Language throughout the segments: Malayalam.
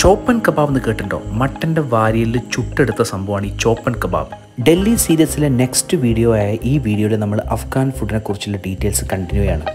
ചോപ്പൻ കബാബ് എന്ന് കേട്ടിട്ടുണ്ടോ മട്ടൻ്റെ വാരിയലിൽ ചുട്ടെടുത്ത സംഭവമാണ് ഈ ചോപ്പൻ കബാബ് ഡൽഹി സീരീസിലെ നെക്സ്റ്റ് വീഡിയോ ആയ ഈ വീഡിയോയിൽ നമ്മൾ അഫ്ഗാൻ ഫുഡിനെ കുറിച്ചുള്ള ഡീറ്റെയിൽസ് കണ്ടിന്യൂ ചെയ്യാണ്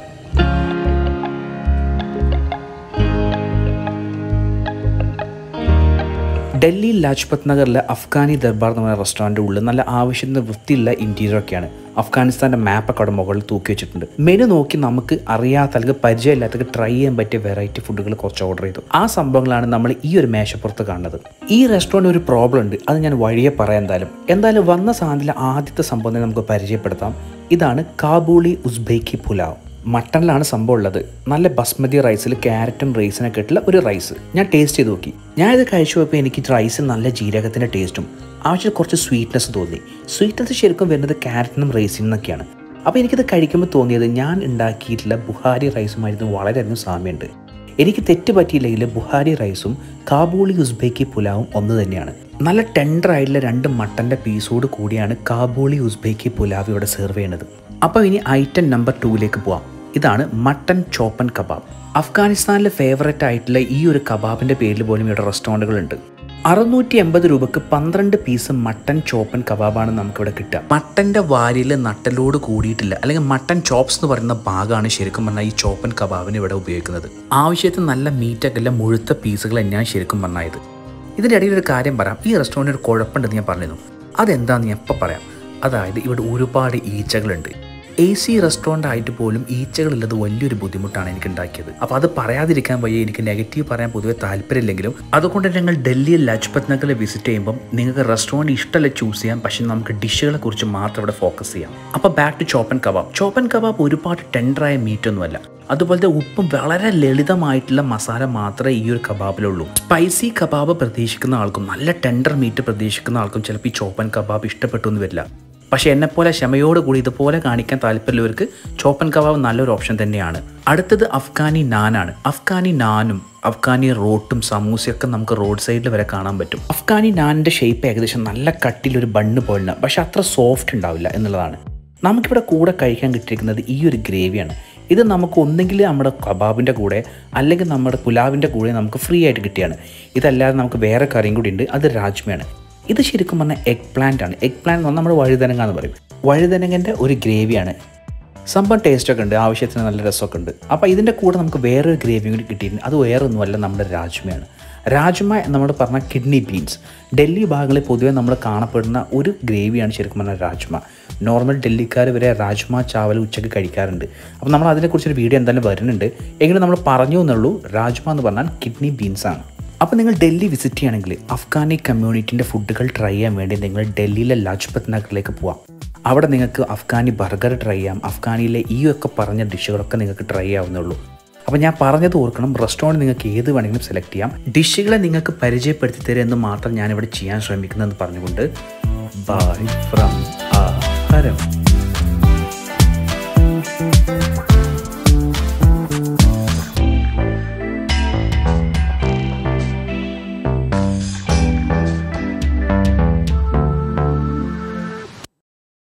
ഡൽഹി ലാജ്പത് നഗറിലെ അഫ്ഗാനി ദർബാർ എന്ന് പറയുന്ന റെസ്റ്റോറൻറ്റ് ഉള്ളിൽ നല്ല ആവശ്യത്തിന് വൃത്തിയുള്ള ഇൻറ്റീരിയർ ഒക്കെയാണ് അഫ്ഗാനിസ്ഥാൻ്റെ മാപ്പൊക്കെ അവിടെ മുകളിൽ തൂക്കി വെച്ചിട്ടുണ്ട് മെനു നോക്കി നമുക്ക് അറിയാത്ത അല്ലെങ്കിൽ പരിചയമില്ലാത്തവർക്ക് ട്രൈ ചെയ്യാൻ പറ്റിയ വെറൈറ്റി ഫുഡുകൾ കുറച്ച് ഓർഡർ ചെയ്തു ആ സംഭവങ്ങളാണ് നമ്മൾ ഈ ഒരു മേശപ്പുറത്ത് കാണുന്നത് ഈ റെസ്റ്റോറൻറ്റ് ഒരു പ്രോബ്ലം ഉണ്ട് അത് ഞാൻ വഴിയെ പറയാം എന്തായാലും എന്തായാലും വന്ന സാധനത്തിലെ ആദ്യത്തെ സംഭവം തന്നെ നമുക്ക് പരിചയപ്പെടുത്താം ഇതാണ് കാബൂളി ഉസ്ബേക്കി പുലാവ് മട്ടണിലാണ് സംഭവം ഉള്ളത് നല്ല ബസ്മതി റൈസിൽ ക്യാരറ്റും റൈസിനൊക്കെ ഇട്ടുള്ള ഒരു റൈസ് ഞാൻ ടേസ്റ്റ് ചെയ്ത് നോക്കി ഞാനിത് കഴിച്ചു പോയപ്പോൾ എനിക്ക് റൈസിൽ നല്ല ജീരകത്തിൻ്റെ ടേസ്റ്റും ആവശ്യം കുറച്ച് സ്വീറ്റ്നെസ് തോന്നി സ്വീറ്റ്നെസ് ശരിക്കും വരുന്നത് ക്യാരറ്റിനും റൈസിൽ നിന്നൊക്കെയാണ് അപ്പോൾ എനിക്കിത് കഴിക്കുമ്പോൾ തോന്നിയത് ഞാൻ ഉണ്ടാക്കിയിട്ടുള്ള ബുഹാരി റൈസുമായിരുന്നു വളരെയധികം സാമ്യമുണ്ട് എനിക്ക് തെറ്റ് പറ്റിയില്ലെങ്കിൽ ബുഹാരി റൈസും കാബൂളി ഉസ്ബേക്കി പുലാവും ഒന്ന് തന്നെയാണ് നല്ല ടെൻഡർ ആയിട്ടുള്ള രണ്ട് മട്ടൻ്റെ പീസോട് കൂടിയാണ് കാബൂളി ഉസ്ബേക്കി പുലാവ് ഇവിടെ സെർവ് ചെയ്യുന്നത് അപ്പോൾ ഇനി ഐറ്റം നമ്പർ ടൂവിലേക്ക് പോവാം ഇതാണ് മട്ടൻ ചോപ്പൻ കബാബ് അഫ്ഗാനിസ്ഥാനിലെ ഫേവററ്റ് ആയിട്ടുള്ള ഈ ഒരു കബാബിൻ്റെ പേരിൽ പോലും ഇവിടെ റെസ്റ്റോറൻറ്റുകളുണ്ട് അറുന്നൂറ്റി എൺപത് രൂപക്ക് പന്ത്രണ്ട് പീസ് മട്ടൻ ചോപ്പൻ കബാബാണ് നമുക്കിവിടെ കിട്ടുക മട്ടൻ്റെ വാരിയിൽ നട്ടലോട് കൂടിയിട്ടില്ല അല്ലെങ്കിൽ മട്ടൻ ചോപ്സ് എന്ന് പറയുന്ന ഭാഗമാണ് ശരിക്കും പറഞ്ഞാൽ ഈ ചോപ്പൻ കബാബിന് ഇവിടെ ഉപയോഗിക്കുന്നത് ആവശ്യത്തിന് നല്ല മീറ്റൊക്കെ എല്ലാം മുഴുത്ത പീസുകൾ തന്നെയാണ് ശരിക്കും പറഞ്ഞാൽ ഇത് ഇതിൻ്റെ ഇടയിൽ ഒരു കാര്യം പറയാം ഈ റെസ്റ്റോറൻറ്റിന് ഒരു കുഴപ്പമുണ്ടെന്ന് ഞാൻ പറഞ്ഞിരുന്നു അതെന്താണെന്ന് ഞാൻ ഇപ്പോൾ പറയാം അതായത് ഇവിടെ ഒരുപാട് ഈച്ചകളുണ്ട് എ സി റെസ്റ്റോറൻ്റ് ആയിട്ട് പോലും ഈച്ചകളുള്ളത് വലിയൊരു ബുദ്ധിമുട്ടാണ് എനിക്ക് ഉണ്ടാക്കിയത് അപ്പോൾ അത് പറയാതിരിക്കാൻ വയ്യ എനിക്ക് നെഗറ്റീവ് പറയാൻ പൊതുവെ താല്പര്യമില്ലെങ്കിലും അതുകൊണ്ട് ഞങ്ങൾ ഡൽഹിയിൽ ലജ്പത് നഗറിൽ വിസിറ്റ് ചെയ്യുമ്പം നിങ്ങൾക്ക് റെസ്റ്റോറൻറ്റ് ഇഷ്ടമല്ല ചൂസ് ചെയ്യാം പക്ഷേ നമുക്ക് ഡിഷുകളെ കുറിച്ച് മാത്രം ഇവിടെ ഫോക്കസ് ചെയ്യാം അപ്പോൾ back to chopan kebab chopan kebab ഒരുപാട് ടെൻഡറായ മീറ്റ് ഒന്നുമല്ല അതുപോലത്തെ ഉപ്പും വളരെ ലളിതമായിട്ടുള്ള മസാല മാത്രമേ ഈ ഒരു കബാബിലുള്ളൂ സ്പൈസി കബാബ് പ്രതീക്ഷിക്കുന്ന ആൾക്കും നല്ല ടെൻഡർ മീറ്റ് പ്രതീക്ഷിക്കുന്ന ആൾക്കും ചിലപ്പോൾ ഈ ചോപ്പൻ കബാബ് ഇഷ്ടപ്പെട്ടു എന്ന് വരില്ല പക്ഷേ എന്നെപ്പോലെ ക്ഷമയോട് കൂടി ഇതുപോലെ കാണിക്കാൻ താല്പര്യമുള്ളവർക്ക് ചോപ്പൻ കബാബ് നല്ലൊരു ഓപ്ഷൻ തന്നെയാണ് അടുത്തത് അഫ്ഗാനി നാനാണ് അഫ്ഗാനി നാനും അഫ്ഗാനി റോട്ടും സമൂസയൊക്കെ നമുക്ക് റോഡ് സൈഡിൽ വരെ കാണാൻ പറ്റും അഫ്ഗാനി നാനിൻ്റെ ഷേപ്പ് ഏകദേശം നല്ല കട്ടിലൊരു ബണ്ണ് പോലുള്ള പക്ഷെ അത്ര സോഫ്റ്റ് ഉണ്ടാവില്ല എന്നുള്ളതാണ് നമുക്കിവിടെ കൂടെ കഴിക്കാൻ കിട്ടിയിരിക്കുന്നത് ഈ ഒരു ഗ്രേവിയാണ് ഇത് നമുക്ക് ഒന്നെങ്കിൽ നമ്മുടെ കബാബിൻ്റെ കൂടെ അല്ലെങ്കിൽ നമ്മുടെ പുലാവിൻ്റെ കൂടെ നമുക്ക് ഫ്രീ ആയിട്ട് കിട്ടിയാണ് ഇതല്ലാതെ നമുക്ക് വേറെ കറിയും കൂടി ഉണ്ട് അത് രാജ്മയാണ് ഇത് ശരിക്കും പറഞ്ഞാൽ എഗ് പ്ലാന്റ് ആണ് എഗ് പ്ലാന്റ് എന്ന് പറഞ്ഞാൽ നമ്മൾ വഴുതനങ്ങ എന്ന് പറയും വഴുതനങ്ങൻ്റെ ഒരു ഗ്രേവിയാണ് സംഭവം ടേസ്റ്റൊക്കെ ഉണ്ട് ആവശ്യത്തിന് നല്ല രസമൊക്കെ ഉണ്ട് അപ്പോൾ ഇതിൻ്റെ കൂടെ നമുക്ക് വേറൊരു ഗ്രേവിയും കൂടി കിട്ടിയിട്ടുണ്ട് അത് വേറെ ഒന്നുമല്ല നമ്മുടെ രാജ്മയാണ് രാജ്മ നമ്മൾ പറഞ്ഞ കിഡ്നി ബീൻസ് ഡൽഹി ഭാഗങ്ങളിൽ പൊതുവേ നമ്മൾ കാണപ്പെടുന്ന ഒരു ഗ്രേവിയാണ് ശരിക്കും പറഞ്ഞാൽ രാജ്മ നോർമൽ ഡൽഹിക്കാർ വരെ രാജ്മ ചാവൽ ഉച്ചയ്ക്ക് കഴിക്കാറുണ്ട് അപ്പോൾ നമ്മൾ അതിനെക്കുറിച്ചൊരു വീഡിയോ എന്തായാലും വരുന്നുണ്ട് എങ്കിലും നമ്മൾ പറഞ്ഞു എന്നുള്ളൂ രാജ്മ എന്ന് പറഞ്ഞാൽ കിഡ്നി ബീൻസാണ് അപ്പോൾ നിങ്ങൾ ഡൽഹി വിസിറ്റ് ചെയ്യുകയാണെങ്കിൽ അഫ്ഗാനി കമ്മ്യൂണിറ്റിൻ്റെ ഫുഡുകൾ ട്രൈ ചെയ്യാൻ വേണ്ടി നിങ്ങൾ ഡൽഹിയിലെ ലാജ്പത് നഗറിലേക്ക് പോവാം അവിടെ നിങ്ങൾക്ക് അഫ്ഗാനി ബർഗർ ട്രൈ ചെയ്യാം അഫ്ഗാനിയിലെ ഈ ഒക്കെ പറഞ്ഞ ഡിഷുകളൊക്കെ നിങ്ങൾക്ക് ട്രൈ ചെയ്യാവുന്നുള്ളൂ അപ്പോൾ ഞാൻ പറഞ്ഞത് ഓർക്കണം റെസ്റ്റോറൻറ്റ് നിങ്ങൾക്ക് ഏത് വേണമെങ്കിലും സെലക്ട് ചെയ്യാം ഡിഷുകളെ നിങ്ങൾക്ക് പരിചയപ്പെടുത്തി തരുക എന്ന് മാത്രം ഞാനിവിടെ ചെയ്യാൻ ശ്രമിക്കുന്നതെന്ന് പറഞ്ഞുകൊണ്ട് ബൈ ഫ്രം ഹരം